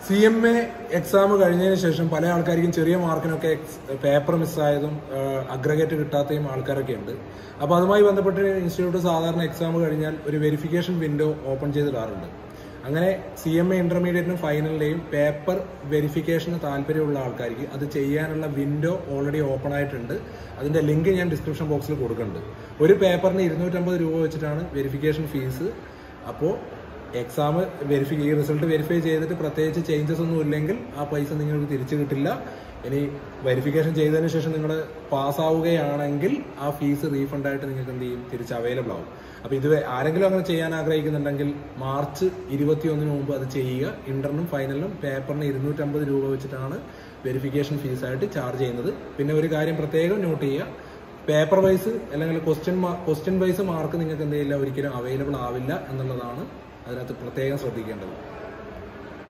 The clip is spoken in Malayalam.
സി എം എ എക്സാം കഴിഞ്ഞതിന് ശേഷം പല ആൾക്കാർക്കും ചെറിയ മാർക്കിനൊക്കെ പേപ്പർ മിസ്സായതും അഗ്രഗേറ്റ് കിട്ടാത്തയും ആൾക്കാരൊക്കെ ഉണ്ട് അപ്പോൾ അതുമായി ബന്ധപ്പെട്ട് ഇൻസ്റ്റിറ്റ്യൂട്ട് സാധാരണ എക്സാം കഴിഞ്ഞാൽ ഒരു വെരിഫിക്കേഷൻ വിൻഡോ ഓപ്പൺ ചെയ്തിടാറുണ്ട് അങ്ങനെ സി എം എ ഇന്റർമീഡിയറ്റിനും ഫൈനലിന്റെയും പേപ്പർ വെരിഫിക്കേഷന് താല്പര്യമുള്ള ആൾക്കാർക്ക് അത് ചെയ്യാനുള്ള വിൻഡോ ഓൾറെഡി ഓപ്പൺ ആയിട്ടുണ്ട് അതിന്റെ ലിങ്ക് ഞാൻ ഡിസ്ക്രിപ്ഷൻ ബോക്സിൽ കൊടുക്കുന്നുണ്ട് ഒരു പേപ്പറിന് ഇരുന്നൂറ്റമ്പത് രൂപ വെച്ചിട്ടാണ് വെരിഫിക്കേഷൻ ഫീസ് അപ്പോൾ എക്സാം വെരിഫൈ ഈ റിസൾട്ട് വെരിഫൈ ചെയ്തിട്ട് പ്രത്യേകിച്ച് ചേഞ്ചസ് ഒന്നും ഇല്ലെങ്കിൽ ആ പൈസ നിങ്ങൾക്ക് തിരിച്ചു കിട്ടില്ല ഇനി വെരിഫിക്കേഷൻ ചെയ്തതിന് ശേഷം നിങ്ങൾ പാസ്സാവുകയാണെങ്കിൽ ആ ഫീസ് റീഫണ്ട് ആയിട്ട് നിങ്ങൾക്ക് എന്ത് ചെയ്യും തിരിച്ച് അവൈലബിൾ ആവും അപ്പൊ ഇത് ആരെങ്കിലും അങ്ങനെ ചെയ്യാൻ ആഗ്രഹിക്കുന്നുണ്ടെങ്കിൽ മാർച്ച് ഇരുപത്തിയൊന്നിന് മുമ്പ് അത് ചെയ്യുക ഇന്ററിനും ഫൈനലിനും പേപ്പറിന് ഇരുന്നൂറ്റമ്പത് രൂപ വെച്ചിട്ടാണ് വെരിഫിക്കേഷൻ ഫീസായിട്ട് ചാർജ് ചെയ്യുന്നത് പിന്നെ ഒരു കാര്യം പ്രത്യേകം നോട്ട് ചെയ്യുക പേപ്പർ വൈസ് അല്ലെങ്കിൽ ക്വസ്റ്റ്യൻ ക്വസ്റ്റ്യൻ വൈസ് മാർക്ക് നിങ്ങൾക്ക് എന്ത് ചെയ്യില്ല ഒരിക്കലും അവൈലബിൾ ആവില്ല എന്നുള്ളതാണ് അതിനകത്ത് പ്രത്യേകം ശ്രദ്ധിക്കേണ്ടത്